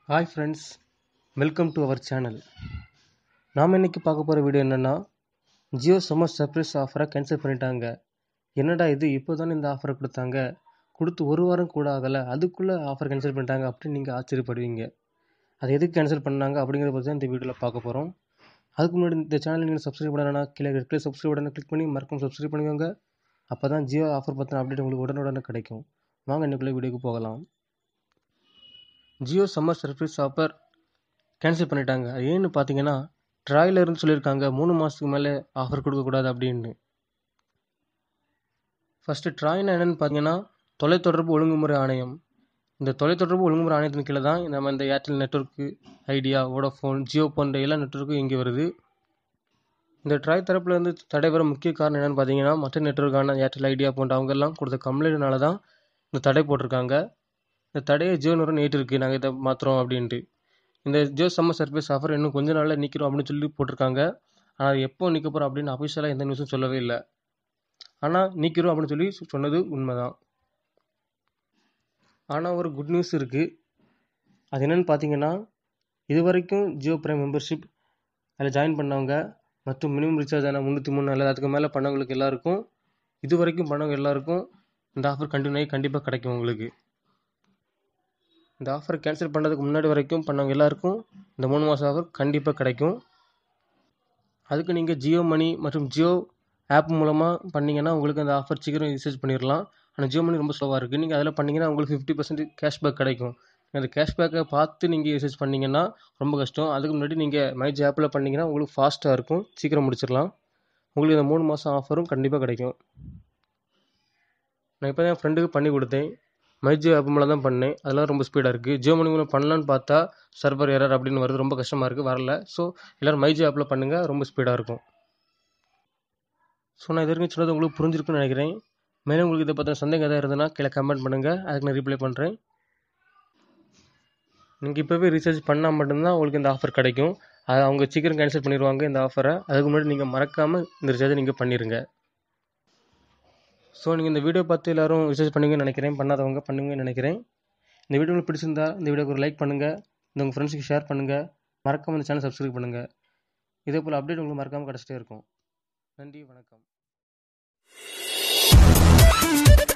hi friends welcome to our channel நாம் இன்றைக்கி பார்க்க போகிற வீடியோ என்னென்னா ஜியோ சம்மர் சர்ப்ரைஸ் ஆஃபரை கேன்சல் பண்ணிட்டாங்க என்னடா இது இப்போ தானே இந்த ஆஃபரை கொடுத்தாங்க கொடுத்து ஒரு வாரம் கூட ஆகலை அதுக்குள்ளே ஆஃபர் கேன்சல் பண்ணிட்டாங்க அப்படின்னு நீங்கள் ஆச்சரியப்படுவீங்க அது எதுக்கு கேன்சல் பண்ணாங்க அப்படிங்கிறத பற்றி தான் இந்த வீடியோவில் பார்க்க போகிறோம் அதுக்கு முன்னாடி இந்த சேனல் நீங்கள் சப்ஸ்கிரைப் பண்ணலன்னா கீழே இருக்கிற சப்ஸ்கிரைப் பட்டனை கிளிக் பண்ணி மறக்காம சப்ஸ்கிரைப் பண்ணிக்கோங்க அப்போ தான் ஜியோ ஆஃபர் பற்றின அப்டேட் உங்களுக்கு உடனுடனே கிடைக்கும் வாங்க இன்னைக்குள்ளே வீடியோக்கு போகலாம் Jio summer surprise offer cancel பண்ணிட்டாங்க அது ஏன்னு பார்த்தீங்கன்னா ட்ராயிலர்னு சொல்லியிருக்காங்க மூணு மாதத்துக்கு மேலே ஆஃபர் கொடுக்கக்கூடாது அப்படின்னு ஃபஸ்ட்டு ட்ராய்னா என்னென்னு பார்த்தீங்கன்னா தொலைத்தொடர்பு ஒழுங்குமுறை ஆணையம் இந்த தொலைத்தொடர்பு ஒழுங்குமுறை ஆணையத்தின் கீழே தான் நம்ம இந்த ஏர்டெல் நெட்ஒர்க்கு ஐடியா வோடஃபோன் ஜியோ போன்ற எல்லா நெட்ஒர்க்கும் இங்கே வருது இந்த ட்ராய் தரப்பில் இருந்து தடை வர முக்கிய காரணம் என்னென்னு பார்த்தீங்கன்னா மற்ற நெட்ஒர்க்கான ஏர்டெல் ஐடியா போன்ற அவங்கெல்லாம் கொடுத்த கம்ப்ளைண்ட்னால தான் இந்த தடை போட்டிருக்காங்க இந்த தடையை ஜியோ நிறுவனம் ஏற்றிருக்கு நாங்கள் இதை மாற்றுறோம் அப்படின்ட்டு இந்த ஜியோ சம்மர் சர்வீஸ் ஆஃபர் இன்னும் கொஞ்ச நாளில் நிற்கிறோம் அப்படின்னு சொல்லி போட்டிருக்காங்க ஆனால் அது எப்போ நிற்க போகிறோம் அப்படின்னு அஃபிஷியலாக எந்த நியூஸும் சொல்லவே இல்லை ஆனால் நிற்கிறோம் அப்படின்னு சொல்லி சொன்னது உண்மைதான் ஆனால் ஒரு குட் நியூஸ் இருக்குது அது என்னென்னு பார்த்தீங்கன்னா இது வரைக்கும் ஜியோ பிரைம் மெம்பர்ஷிப் அதில் ஜாயின் பண்ணவங்க மற்றும் மினிமம் ரீசார்ஜ் ஆன முந்நூற்றி மூணு அல்லது அதுக்கு மேலே பண்ணவங்களுக்கு எல்லாருக்கும் இது வரைக்கும் பண்ணவங்க எல்லாருக்கும் இந்த ஆஃபர் கண்டினியூ ஆகி கண்டிப்பாக கிடைக்கும் உங்களுக்கு இந்த ஆஃபர் கேன்சல் பண்ணுறதுக்கு முன்னாடி வரைக்கும் பண்ணவங்க எல்லாருக்கும் இந்த மூணு மாதம் ஆஃபர் கண்டிப்பாக கிடைக்கும் அதுக்கு நீங்கள் ஜியோ மணி மற்றும் ஜியோ ஆப் மூலமாக பண்ணிங்கன்னா உங்களுக்கு அந்த ஆஃபர் சீக்கிரம் ரிசர்ச் பண்ணிடலாம் ஆனால் ஜியோ மணி ரொம்ப ஸ்லோவாக இருக்குது நீங்கள் அதில் பண்ணிங்கன்னா உங்களுக்கு ஃபிஃப்டி பர்சன்ட் கேஷ்பேக் கிடைக்கும் அந்த கேஷ்பேக்கை பார்த்து நீங்கள் ரிசர்ச் பண்ணிங்கன்னா ரொம்ப கஷ்டம் அதுக்கு முன்னாடி நீங்கள் மைஜி ஆப்பில் பண்ணிங்கன்னா உங்களுக்கு ஃபாஸ்ட்டாக இருக்கும் சீக்கிரம் முடிச்சிடலாம் உங்களுக்கு இந்த மூணு மாதம் ஆஃபரும் கண்டிப்பாக கிடைக்கும் நான் இப்போ தான் என் ஃப்ரெண்டுக்கு பண்ணி கொடுத்தேன் மைஜியோ ஆப் மூலம் தான் பண்ணேன் அதெல்லாம் ரொம்ப ஸ்பீடாக இருக்குது ஜியோ மணி மூலம் பண்ணலான்னு பார்த்தா சர்வர் எரர் அப்படின்னு வருது ரொம்ப கஷ்டமாக இருக்குது வரல ஸோ எல்லோரும் மைஜியோ ஆப்பில் பண்ணுங்கள் ரொம்ப ஸ்பீடாக இருக்கும் ஸோ நான் இது வரைக்கும் சொன்னது உங்களுக்கு புரிஞ்சிருக்குன்னு நினைக்கிறேன் மேலும் உங்களுக்கு இதை பற்றின சந்தேகம் எதாவது இருந்ததுன்னா கீழே கமெண்ட் பண்ணுங்கள் அதுக்கு நான் ரிப்ளை பண்ணுறேன் நீங்கள் இப்போவே ரீசார்ஜ் பண்ணால் மட்டும்தான் உங்களுக்கு இந்த ஆஃபர் கிடைக்கும் அது அவங்க சீக்கிரம் கேன்சல் பண்ணிடுவாங்க இந்த ஆஃபரை அதுக்கு முன்னாடி நீங்கள் மறக்காமல் இந்த ரீசார்ஜை நீங்கள் பண்ணிடுங்க ஸோ நீங்கள் இந்த வீடியோ பார்த்து எல்லோரும் ரிசர்ச் பண்ணுங்கன்னு நினைக்கிறேன் பண்ணாதவங்க பண்ணுங்கன்னு நினைக்கிறேன் இந்த வீடியோ உங்களுக்கு பிடிச்சிருந்தா இந்த வீடியோக்கு ஒரு லைக் பண்ணுங்கள் இந்த உங்கள் ஃப்ரெண்ட்ஸுக்கு ஷேர் பண்ணுங்கள் மறக்காமல் இந்த சேனல் சப்ஸ்கிரைப் பண்ணுங்கள் இதே போல் அப்டேட் உங்களுக்கு மறக்காமல் கிடச்சிட்டே இருக்கும் நன்றி வணக்கம்